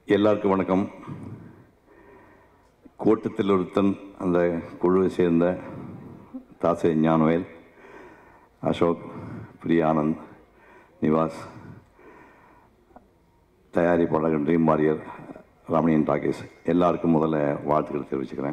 எல்லாருக்கும் வணக்கம் கூட்டத்தில் ஒருத்தன் அந்த குழுவை சேர்ந்த தாசே ஞானவேல் அசோக் பிரியானந்த் நிவாஸ் தயாரிப்பாளர்கள் ட்ரீம் வாரியர் ரமணியன் டாக்கீஸ் எல்லாருக்கும் முதல்ல வாழ்த்துக்கள் தெரிவிச்சுக்கிறேன்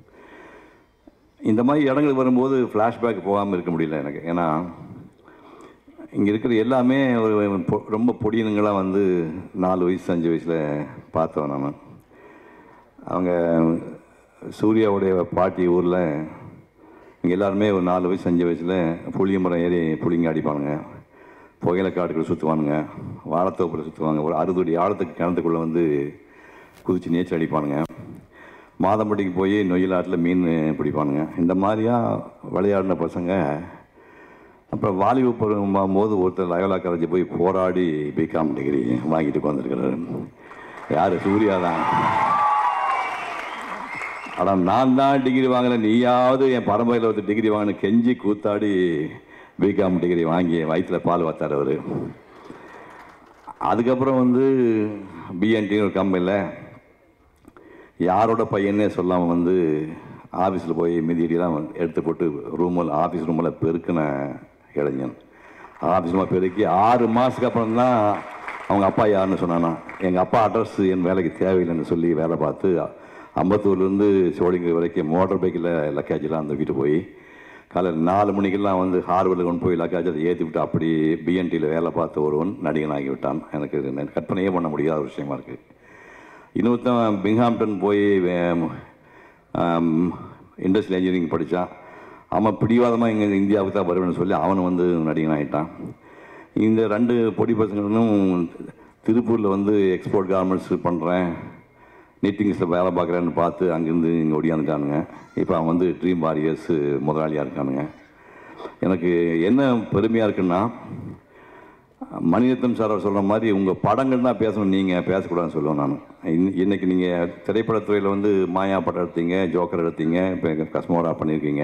இந்த மாதிரி இடங்களுக்கு வரும்போது ஃப்ளாஷ்பேக் போகாமல் இருக்க முடியல எனக்கு ஏன்னா இங்கே இருக்கிற எல்லாமே ஒரு பொ- ரொம்ப பொடியனுங்களாம் வந்து நாலு வயசு அஞ்சு வயசில் பார்த்தவன் நான் அவங்க சூர்யாவுடைய பாட்டி ஊரில் இங்கே எல்லாருமே ஒரு நாலு வயசு அஞ்சு வயசில் புளிய மரம் ஏறி புளிங்க அடிப்பானுங்க புகையில காடுகள் சுற்றுவானுங்க வாழைத்தோப்பில் சுற்றுவாங்க ஒரு அறுபது அடி ஆழத்துக்கு கிணத்துக்குள்ளே வந்து குதித்து நீச்சல் அடிப்பானுங்க மாதம்பட்டிக்கு போய் நொய்யலாட்டில் மீன் பிடிப்பானுங்க இந்த மாதிரியா விளையாடின பசங்க அப்புறம் வாலிப பருவம் போது ஒருத்தர் லயோலா காலேஜ் போய் போராடி பிகாம் டிகிரி வாங்கிட்டு உட்காந்துருக்கிறாரு யார் சூர்யா தான் ஆனால் நான் தான் டிகிரி வாங்கல நீயாவது என் பரம்பரையில் ஒருத்தர் டிகிரி வாங்கின கெஞ்சி கூத்தாடி பிகாம் டிகிரி வாங்கி வயிற்றுல பால் வாத்தார் அவர் அதுக்கப்புறம் வந்து பிஎன்டின்னு ஒரு கம்பெனியில் யாரோட பையனே சொல்லாமல் வந்து ஆஃபீஸில் போய் மிதியடியெல்லாம் எடுத்து போட்டு ரூமில் ஆஃபீஸ் ரூமில் பெருக்கின இளைஞன் ஆஃபீஸ் ரூமில் பெருக்கி ஆறு மாதத்துக்கு அப்புறம் தான் அவங்க அப்பா யாருன்னு சொன்னானா எங்கள் அப்பா அட்ரஸ் என் வேலைக்கு தேவையில்லைன்னு சொல்லி வேலை பார்த்து அம்பத்தூர்லேருந்து சோழிங்க வரைக்கும் மோட்டார் பைக்கில் லக்கேஜெலாம் தூக்கிட்டு போய் காலையில் நாலு மணிக்கெல்லாம் வந்து ஹார்வர்டில் கொண்டு போய் லக்கேஜ் அதை ஏற்றி விட்டு அப்படி பிஎன்டியில் வேலை பார்த்த ஒருவன் நடிகனாகி விட்டான் எனக்கு இது கற்பனையே பண்ண முடியாத ஒரு விஷயமா இருக்குது இன்னொருத்தன் பிங்ஹாம்டன் போய் இண்டஸ்ட்ரியல் இன்ஜினியரிங் படித்தான் அவன் பிடிவாதமாக இங்கே இந்தியாவுக்கு தான் வருவேன்னு சொல்லி அவன் வந்து நடிகன் ஆகிட்டான் இந்த ரெண்டு பொடி பசங்களும் திருப்பூரில் வந்து எக்ஸ்போர்ட் கார்மெண்ட்ஸ் பண்ணுறேன் நிட்டிங்ஸில் வேலை பார்க்குறேன்னு பார்த்து அங்கேருந்து இங்கே ஒடியாந்துட்டானுங்க இப்போ அவன் வந்து ட்ரீம் வாரியர்ஸ் முதலாளியாக இருக்கானுங்க எனக்கு என்ன பெருமையாக இருக்குன்னா மணிரத்னம் சார் அவர் சொல்கிற மாதிரி உங்கள் படங்கள் தான் பேசணும் நீங்கள் பேசக்கூடாதுன்னு சொல்லுவேன் நான் இன் இன்னைக்கு நீங்கள் திரைப்படத்துறையில் வந்து மாயா படம் எடுத்தீங்க ஜோக்கர் எடுத்தீங்க இப்போ கஸ்மோரா பண்ணியிருக்கீங்க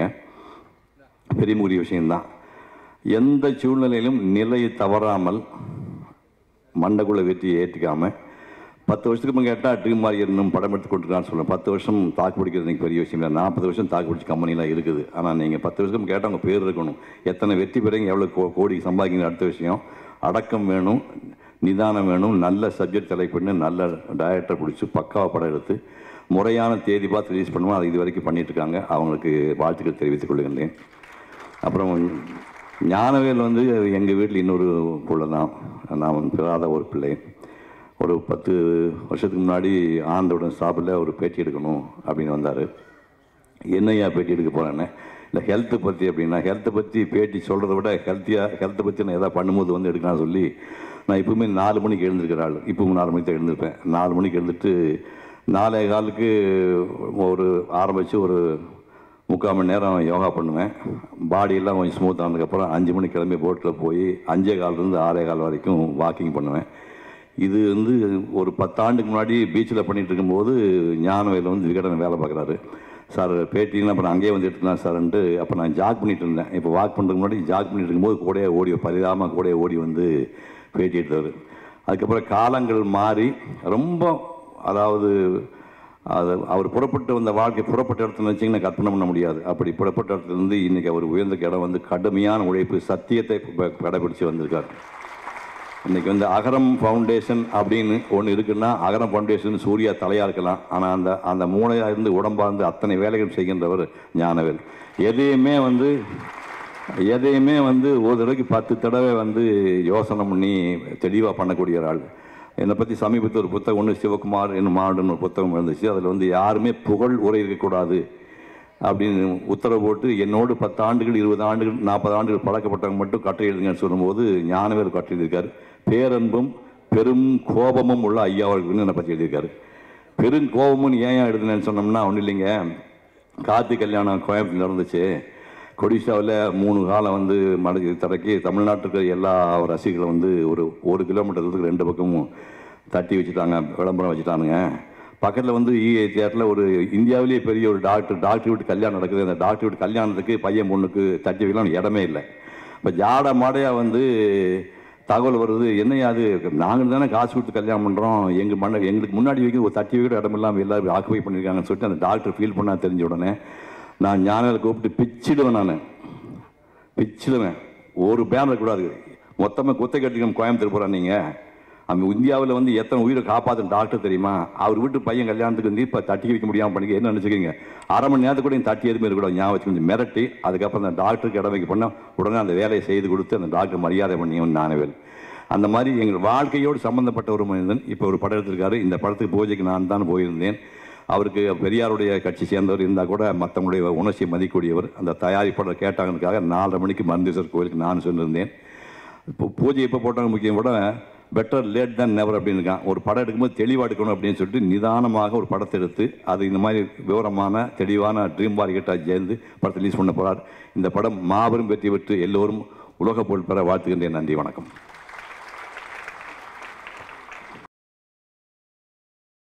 பெரிய முக்கிய விஷயம்தான் எந்த சூழ்நிலையிலும் நிலையை தவறாமல் மண்டைக்குள்ள வெற்றியை ஏற்றிக்காம பத்து வருஷத்துக்கு முன் கேட்டால் ட்ரீம் மாதிரி இன்னும் படம் எடுத்து கொண்டிருக்கான்னு சொல்லுவேன் பத்து வருஷம் தாக்கு பிடிக்கிறது எனக்கு பெரிய விஷயம் இல்லை நாற்பது வருஷம் தாக்கு பிடிச்ச கம்பெனிலாம் இருக்குது ஆனால் நீங்கள் பத்து வருஷத்துக்கு கேட்டால் உங்கள் பேர் இருக்கணும் எத்தனை வெற்றி பெறீங்க எவ்வளோ கோ கோடி சம்பாதிக்கிற அடுத்த விஷயம் அடக்கம் வேணும் நிதானம் வேணும் நல்ல சப்ஜெக்ட் செலக்ட் பண்ணி நல்ல டைரக்டர் பிடிச்சி பக்காவாக படம் எடுத்து முறையான தேதி பார்த்து ரிலீஸ் பண்ணுவோம் அது இது வரைக்கும் பண்ணிட்டு இருக்காங்க அவங்களுக்கு வாழ்த்துக்கள் தெரிவித்துக் கொள்கின்றேன் அப்புறம் ஞானவேல் வந்து எங்கள் வீட்டில் இன்னொரு பிள்ளை தான் நான் பெறாத ஒரு பிள்ளை ஒரு பத்து வருஷத்துக்கு முன்னாடி ஆனந்தோட ஸ்டாப்பில் ஒரு பேட்டி எடுக்கணும் அப்படின்னு வந்தார் என்னையா பேட்டி எடுக்க போகிறேன்னு இல்லை ஹெல்த்தை பற்றி அப்படின்னா ஹெல்த்தை பற்றி பேட்டி சொல்கிறத விட ஹெல்த்தியாக ஹெல்த்தை பற்றி நான் எதாவது பண்ணும்போது வந்து எடுக்கலாம்னு சொல்லி நான் இப்போவுமே நாலு மணிக்கு எழுந்திருக்கிற ஆள் இப்பவும் நாலு மணிக்கு தான் எழுந்திருப்பேன் நாலு மணிக்கு எழுந்துட்டு நாலே காலுக்கு ஒரு ஆரம்பித்து ஒரு முக்கால் மணி நேரம் யோகா பண்ணுவேன் பாடியெல்லாம் கொஞ்சம் ஸ்மூத் ஆனதுக்கப்புறம் அஞ்சு மணிக்கு கிளம்பி போட்டில் போய் அஞ்சே கால்லேருந்து ஆறே கால் வரைக்கும் வாக்கிங் பண்ணுவேன் இது வந்து ஒரு பத்தாண்டுக்கு முன்னாடி பீச்சில் பண்ணிட்டு இருக்கும்போது ஞானவேல வந்து விகடன் வேலை பார்க்குறாரு சார் பேட்டிங்கன்னா அப்புறம் அங்கேயே வந்து எடுத்துக்கலாம் சார்ன்ட்டு அப்போ நான் ஜாக் பண்ணிட்டு இருந்தேன் இப்போ வாக் பண்ணுறதுக்கு முன்னாடி ஜாக் பண்ணிட்டு இருக்கும்போது கூடயே ஓடி பரிதாபமாக கூடயே ஓடி வந்து பேட்டி எடுத்தார் அதுக்கப்புறம் காலங்கள் மாறி ரொம்ப அதாவது அது அவர் புறப்பட்டு வந்த வாழ்க்கை புறப்பட்ட இடத்துல வச்சிங்கன்னா கற்பனை பண்ண முடியாது அப்படி புறப்பட்ட இடத்துல இருந்து இன்னைக்கு அவர் உயர்ந்த இடம் வந்து கடுமையான உழைப்பு சத்தியத்தை ப- கடைபிடிச்சு வந்திருக்கார் இன்னைக்கு வந்து அகரம் ஃபவுண்டேஷன் அப்படின்னு ஒன்று இருக்குன்னா அகரம் ஃபவுண்டேஷன் சூர்யா தலையாக இருக்கலாம் ஆனால் அந்த அந்த மூளையாக இருந்து உடம்பார்ந்து அத்தனை வேலைகள் செய்கின்றவர் ஞானவேல் எதையுமே வந்து எதையுமே வந்து ஒரு தடவைக்கு பத்து தடவை வந்து யோசனை பண்ணி தெளிவாக பண்ணக்கூடிய ஒரு ஆள் என்னை பற்றி சமீபத்தில் ஒரு புத்தகம் ஒன்று சிவகுமார் என்னும் மாடுன்னு ஒரு புத்தகம் இருந்துச்சு அதில் வந்து யாருமே புகழ் உரை இருக்கக்கூடாது அப்படின்னு உத்தரவு போட்டு என்னோடு பத்து ஆண்டுகள் இருபது ஆண்டுகள் நாற்பது ஆண்டுகள் பழக்கப்பட்டவங்க மட்டும் கட்டுரை எழுதுங்கன்னு சொல்லும்போது ஞானவேல் கட்டுரை எழுதியிருக்காரு பேரன்பும் பெரும் கோபமும் உள்ள ஐயா அவர்களுக்கு என்னை பற்றி எழுதியிருக்காரு பெரும் கோபமும் ஏன் எழுதுனேன்னு சொன்னோம்னா ஒன்றும் இல்லைங்க கார்த்தி கல்யாணம் கோயம்புத்தூர் நடந்துச்சு கொடிஷாவில் மூணு காலம் வந்து மடக்கி தடக்கி தமிழ்நாட்டுக்கு எல்லா ரசிகர்களும் வந்து ஒரு ஒரு கிலோமீட்டர் தூரத்துக்கு ரெண்டு பக்கமும் தட்டி வச்சுட்டாங்க விளம்பரம் வச்சுட்டானுங்க பக்கத்தில் வந்து இஏ தியேட்டரில் ஒரு இந்தியாவிலேயே பெரிய ஒரு டாக்டர் டாக்டர் வீட்டு கல்யாணம் நடக்குது அந்த டாக்டர் வீட்டு கல்யாணத்துக்கு பையன் பொண்ணுக்கு தட்டி வைக்கலாம் இடமே இல்லை இப்போ ஜாட மாடையாக வந்து தகவல் வருது என்னையா அது நாங்கள் தானே காசு கொடுத்து கல்யாணம் பண்ணுறோம் எங்கள் மண்ண எங்களுக்கு முன்னாடி வைக்க ஒரு தட்டி வைக்கிற இடம் இல்லாமல் எல்லாரும் ஆக்குபை பண்ணியிருக்காங்கன்னு சொல்லிட்டு அந்த டாக்டர் ஃபீல் பண்ணா தெரிஞ்ச உடனே நான் ஞானிகளை கூப்பிட்டு பிச்சிடுவேன் நான் பிச்சிடுவேன் ஒரு பேனர் கூடாது மொத்தமாக குத்தை கட்டிக்கணும் கோயம்புத்தூர் போகிறேன் நீங்கள் அங்கே இந்தியாவில் வந்து எத்தனை உயிரை காப்பாற்றுன டாக்டர் தெரியுமா அவர் வீட்டு பையன் கல்யாணத்துக்கு வந்து இப்போ தட்டி வைக்க முடியாமல் பண்ணிக்க என்ன நினச்சிக்கிங்க அரை மணி நேரத்துக்கு கூட இந்த தட்டி எதுவுமே இருக்கக்கூடாது ஞாபகம் வச்சு கொஞ்சம் மிரட்டி அதுக்கப்புறம் அந்த டாக்டருக்கு இடம் வைக்க பண்ணால் உடனே அந்த வேலையை செய்து கொடுத்து அந்த டாக்டர் மரியாதை பண்ணியும் நானவேல் அந்த மாதிரி எங்கள் வாழ்க்கையோடு சம்பந்தப்பட்ட ஒரு மனிதன் இப்போ ஒரு படம் எடுத்திருக்காரு இந்த படத்துக்கு பூஜைக்கு நான் தான் போயிருந்தேன் அவருக்கு பெரியாருடைய கட்சி சேர்ந்தவர் இருந்தால் கூட மற்றவங்களுடைய உணர்ச்சியை மதிக்கக்கூடியவர் அந்த தயாரிப்பாளர் கேட்டாங்கனுக்காக நாலரை மணிக்கு மருந்தீஸ்வர் கோயிலுக்கு நான் சொல்லியிருந்தேன் இப்போ பூஜை எப்போ போட்டாங்க முக்கியம் கூட பெட்டர் லேட் than நெவர் அப்படின்னு இருக்கான் ஒரு படம் எடுக்கும்போது தெளிவாக எடுக்கணும் அப்படின்னு சொல்லிட்டு நிதானமாக ஒரு படத்தை எடுத்து அது இந்த மாதிரி விவரமான தெளிவான ட்ரீம் பார்க்கெட்டாக சேர்ந்து படத்தை ரிலீஸ் பண்ண போகிறார் இந்த படம் மாபெரும் வெற்றி பெற்று எல்லோரும் உலக புகழ் பெற வாழ்த்துகின்றேன் நன்றி வணக்கம்